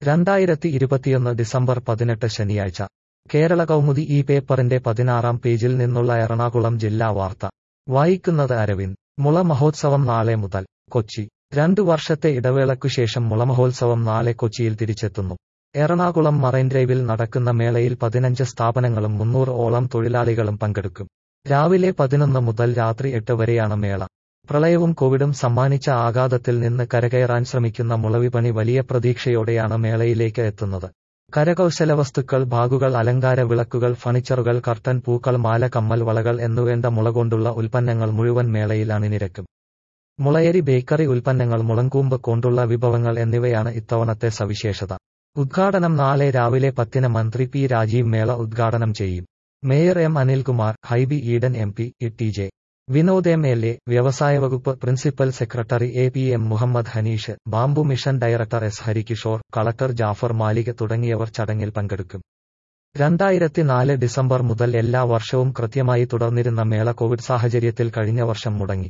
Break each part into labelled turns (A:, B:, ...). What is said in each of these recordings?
A: രണ്ടായിരത്തി ഇരുപത്തിയൊന്ന് ഡിസംബർ പതിനെട്ട് ശനിയാഴ്ച കേരള കൗമുദി ഈ പേപ്പറിന്റെ പതിനാറാം പേജിൽ നിന്നുള്ള എറണാകുളം ജില്ലാ വാർത്ത വായിക്കുന്നത് അരവിന്ദ് മുള മഹോത്സവം നാളെ മുതൽ കൊച്ചി രണ്ടു വർഷത്തെ ഇടവേളയ്ക്കുശേഷം മുളമഹോത്സവം നാളെ കൊച്ചിയിൽ തിരിച്ചെത്തുന്നു എറണാകുളം മറൈൻ ഡ്രൈവിൽ നടക്കുന്ന മേളയിൽ പതിനഞ്ച് സ്ഥാപനങ്ങളും മുന്നൂറ് ഓളം തൊഴിലാളികളും പങ്കെടുക്കും രാവിലെ പതിനൊന്ന് മുതൽ രാത്രി എട്ട് വരെയാണ് മേള പ്രളയവും കോവിഡും സമ്മാനിച്ച ആഘാതത്തിൽ നിന്ന് കരകയറാൻ ശ്രമിക്കുന്ന മുളവിപണി വലിയ പ്രതീക്ഷയോടെയാണ് മേളയിലേക്ക് എത്തുന്നത് കരകൗശല വസ്തുക്കൾ ബാഗുകൾ അലങ്കാര വിളക്കുകൾ ഫർണിച്ചറുകൾ കർട്ടൻ പൂക്കൾ മാല കമ്മൽ വളകൾ എന്നുവേണ്ട മുള കൊണ്ടുള്ള ഉൽപ്പന്നങ്ങൾ മുഴുവൻ മേളയിൽ അണിനിരക്കും മുളയരി ബേക്കറി ഉൽപ്പന്നങ്ങൾ മുളങ്കൂമ്പ് കൊണ്ടുള്ള വിഭവങ്ങൾ എന്നിവയാണ് ഇത്തവണത്തെ സവിശേഷത ഉദ്ഘാടനം നാളെ രാവിലെ പത്തിന് മന്ത്രി പി രാജീവ് മേള ഉദ്ഘാടനം ചെയ്യും mayor M Anilkumar Hibi Eden M P T J Vinod M L A വ്യവസായ വകുപ്പ് principal secretary A P M Muhammad Hanish bamboo mission director S Harikishore collector Jafar Malik തുടങ്ങിയവർ ചടങ്ങിൽ പങ്കെടുക്കും രണ്ടായിരത്തി നാല് ഡിസംബർ മുതൽ എല്ലാ വർഷവും കൃത്യമായി തുടർന്നിരുന്ന മേള കോവിഡ് സാഹചര്യത്തിൽ കഴിഞ്ഞ വർഷം മുടങ്ങി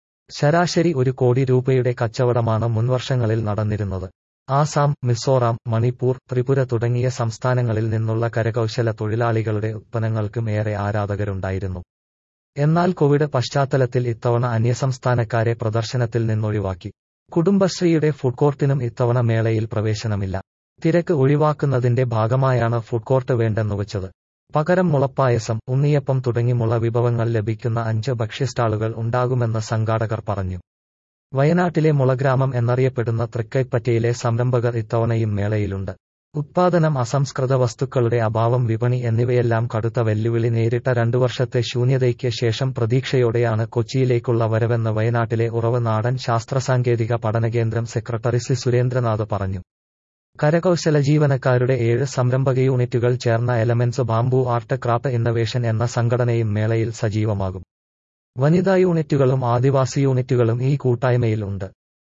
A: ശരാശരി ഒരു കോടി രൂപയുടെ കച്ചവടമാണ് മുൻവർഷങ്ങളിൽ നടന്നിരുന്നത് ആസാം മിസോറാം മണിപ്പൂർ ത്രിപുര തുടങ്ങിയ സംസ്ഥാനങ്ങളിൽ നിന്നുള്ള കരകൗശല തൊഴിലാളികളുടെ ഉത്പന്നങ്ങൾക്കും ഏറെ ആരാധകരുണ്ടായിരുന്നു എന്നാൽ കോവിഡ് പശ്ചാത്തലത്തിൽ ഇത്തവണ അന്യസംസ്ഥാനക്കാരെ പ്രദർശനത്തിൽ നിന്നൊഴിവാക്കി കുടുംബശ്രീയുടെ ഫുഡ് കോർട്ടിനും ഇത്തവണ മേളയിൽ പ്രവേശനമില്ല തിരക്ക് ഒഴിവാക്കുന്നതിന്റെ ഭാഗമായാണ് ഫുഡ് കോർട്ട് വേണ്ടെന്ന് വെച്ചത് പകരം മുളപ്പായസം ഉണ്ണിയപ്പം തുടങ്ങി മുള വിഭവങ്ങൾ ലഭിക്കുന്ന അഞ്ച് ഭക്ഷ്യസ്റ്റാളുകൾ ഉണ്ടാകുമെന്ന് സംഘാടകർ പറഞ്ഞു വയനാട്ടിലെ മുളഗ്രാമം എന്നറിയപ്പെടുന്ന തൃക്കൈപ്പറ്റയിലെ സംരംഭകർ ഇത്തവണയും മേളയിലുണ്ട് ഉത്പാദനം അസംസ്കൃത വസ്തുക്കളുടെ അഭാവം വിപണി എന്നിവയെല്ലാം കടുത്ത വെല്ലുവിളി നേരിട്ട രണ്ടു വർഷത്തെ ശൂന്യതയ്ക്ക് ശേഷം പ്രതീക്ഷയോടെയാണ് കൊച്ചിയിലേക്കുള്ള വരവെന്ന് വയനാട്ടിലെ ഉറവ് നാടൻ ശാസ്ത്രസാങ്കേതിക പഠനകേന്ദ്രം സെക്രട്ടറി സി സുരേന്ദ്രനാഥ് പറഞ്ഞു കരകൗശല ജീവനക്കാരുടെ ഏഴ് സംരംഭക യൂണിറ്റുകൾ ചേർന്ന elements bamboo art craft innovation എന്ന സംഘടനയും മേളയിൽ സജീവമാകും വനിതാ യൂണിറ്റുകളും ആദിവാസി യൂണിറ്റുകളും ഈ കൂട്ടായ്മയിൽ ഉണ്ട്